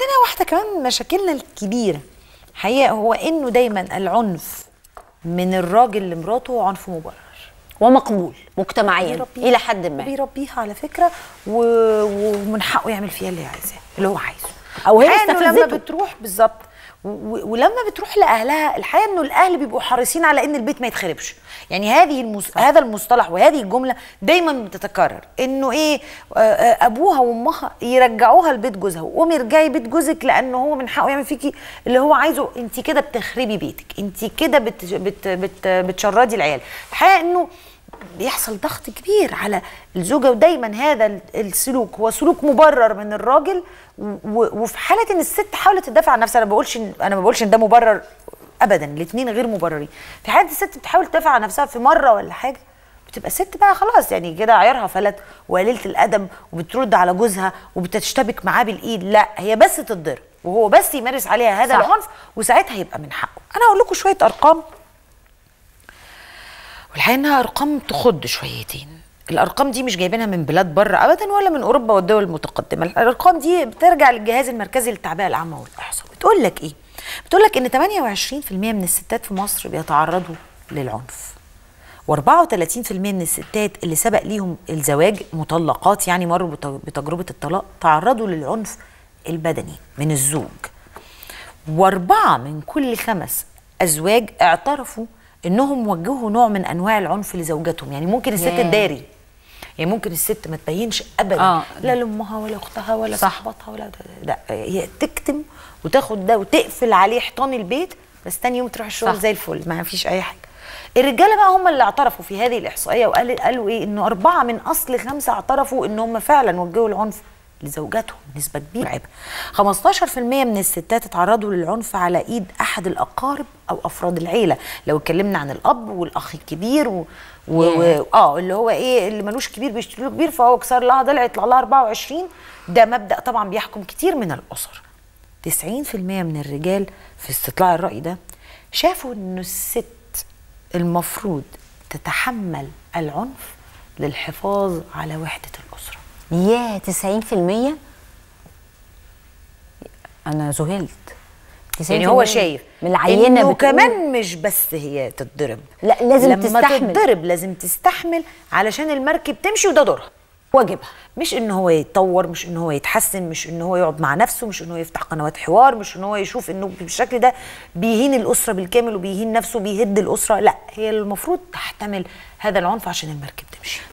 عندنا واحده كمان من مشاكلنا الكبيره حقيقه هو انه دايما العنف من الراجل لمراته عنف مبرر ومقبول مجتمعيا بيربيها- الى حد ما بيربيها على فكره و... ومن حقه يعمل فيها اللي عايزاه اللي هو عايزه أو هي الحقيقة إنه لما استفزته. بتروح بالظبط و... و- ولما بتروح لاهلها الحقيقه انه الاهل بيبقوا حريصين على ان البيت ما يتخربش يعني هذه المس... هذا المصطلح وهذه الجمله دايما بتتكرر انه ايه آه، آه، ابوها وامها يرجعوها لبيت جوزها وقومي ارجعي بيت جوزك لانه هو من حقه يعمل فيكي اللي هو عايزه انت كده بتخربي بيتك انت كده بت... بت... بت... بتشردي العيال الحقيقه انه بيحصل ضغط كبير على الزوجه ودايما هذا ال- السلوك هو سلوك مبرر من الراجل و- و- وفي حاله ان الست حاولت تدافع عن نفسها انا ما بقولش إن- انا ما بقولش ان ده مبرر ابدا الاثنين غير مبررين في حاله الست بتحاول تدافع عن نفسها في مره ولا حاجه بتبقى الست بقى خلاص يعني كده عيارها فلت وقليله الادب وبترد على جوزها وبتشتبك معاه بالايد لا هي بس تتضرب وهو بس يمارس عليها هذا صح. العنف وساعتها يبقى من حقه انا هقول لكم شويه ارقام والحقيقه انها ارقام تخض شويتين الارقام دي مش جايبينها من بلاد بره ابدا ولا من اوروبا والدول المتقدمه الارقام دي بترجع للجهاز المركزي للتعبئه العامه والاحصاء بتقول لك ايه بتقول لك ان 28% من الستات في مصر بيتعرضوا للعنف و34% من الستات اللي سبق ليهم الزواج مطلقات يعني مروا بت- بتجربه الطلاق تعرضوا للعنف البدني من الزوج واربعه من كل خمس ازواج اعترفوا انهم وجهوا نوع من انواع العنف لزوجاتهم يعني ممكن الست ياه. تداري يعني ممكن الست ما تبينش ابدا آه. لا لامها ولا اختها ولا صح. صاحبتها ولا لا هي تكتم وتاخد ده وتقفل عليه حيطان البيت بس تاني يوم تروح الشغل صح. زي الفل ما فيش اي حاجه الرجاله بقى هم اللي اعترفوا في هذه الاحصائيه وقالوا قالوا ايه انه اربعه من اصل خمسه اعترفوا ان هم فعلا وجهوا العنف لزوجاتهم نسبه كبيره عيب 15% من الستات اتعرضوا للعنف على ايد احد الاقارب او افراد العيله لو اتكلمنا عن الاب والاخ الكبير و... و... و... اه اللي هو ايه اللي ملوش كبير بيشتري له كبير فهو كسر لها ضلع يطلع لها 24 ده مبدا طبعا بيحكم كتير من الاسر 90% من الرجال في استطلاع الرأي ده شافوا انه الست المفروض تتحمل العنف للحفاظ على وحدة الأسرة يا 90% انا ذهلت 90% يعني هو شايف من العينه انه بتقول- كمان مش بس هي تتضرب لا، لازم لما تستحمل. تتضرب لازم تستحمل علشان المركب تمشي وده دورها واجبها مش ان هو يتطور مش ان هو يتحسن مش ان هو يقعد مع نفسه مش ان هو يفتح قنوات حوار مش ان هو يشوف انه بالشكل ده بيهين الاسره بالكامل وبيهين نفسه بيهد الاسره لا هي المفروض تحتمل هذا العنف عشان المركب تمشي